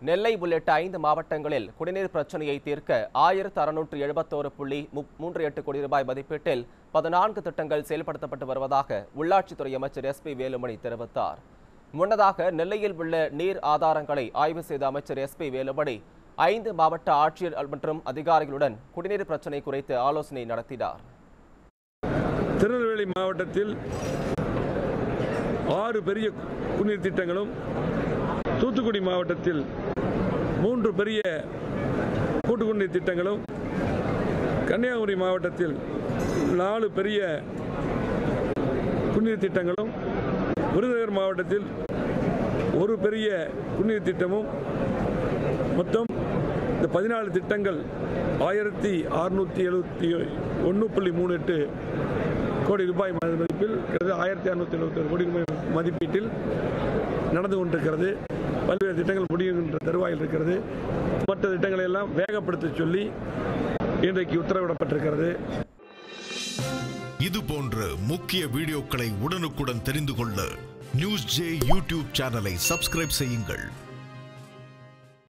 நெல்லை உள்ளிட்ட ஐந்து மாவட்டங்களில் குடிநீர் பிரச்சனையை தீர்க்க ஆயிரத்து அறுநூற்று எழுபத்தோரு புள்ளி முப்- மூன்று எட்டு கோடி ரூபாய் மதிப்பீட்டில் பதினான்கு திட்டங்கள் செயல்படுத்தப்பட்டு வருவதாக உள்ளாட்சித்துறை அமைச்சர் எஸ் பி வேலுமணி தெரிவித்தார் முன்னதாக நெல்லையில் உள்ள நீர் ஆதாரங்களை ஆய்வு செய்த அமைச்சர் எஸ் பி வேலுமணி ஐந்து மாவட்ட ஆட்சியர் மற்றும் அதிகாரிகளுடன் குடிநீர் பிரச்சனை குறித்து ஆலோசனை நடத்தினார் திருநெல்வேலி மாவட்டத்தில் ஆறு பெரிய குடிநீர் திட்டங்களும் தூத்துக்குடி மாவட்டத்தில் மூன்று பெரிய கூட்டு குடிநீர் திட்டங்களும் கன்னியாகுமரி மாவட்டத்தில் நாலு பெரிய குடிநீர் திட்டங்களும் விருதுநகர் மாவட்டத்தில் ஒரு பெரிய குடிநீர் திட்டமும் மொத்தம் இந்த பதினாலு திட்டங்கள் ஆயிரத்தி அறுநூற்றி எழுபத்தி ஒன்று புள்ளி மூணு எட்டு கோடி ரூபாய் மதிப்பில் கிட்டத்தட்ட ஆயிரத்தி அறுநூத்தி எழுபத்தி கோடி ரூபாய் மதிப்பீட்டில் நடந்து கொண்டிருக்கிறது பல்வேறு திட்டங்கள் முடியுகின்ற தருவாயில் இருக்கிறது மற்ற திட்டங்களை எல்லாம் வேகப்படுத்த சொல்லி இன்றைக்கு உத்தரவிடப்பட்டிருக்கிறது இது போன்ற முக்கிய வீடியோக்களை உடனுக்குடன் தெரிந்து கொள்ள நியூஸ் ஜே யூடியூப் சேனலை சப்ஸ்கிரைப் செய்யுங்கள்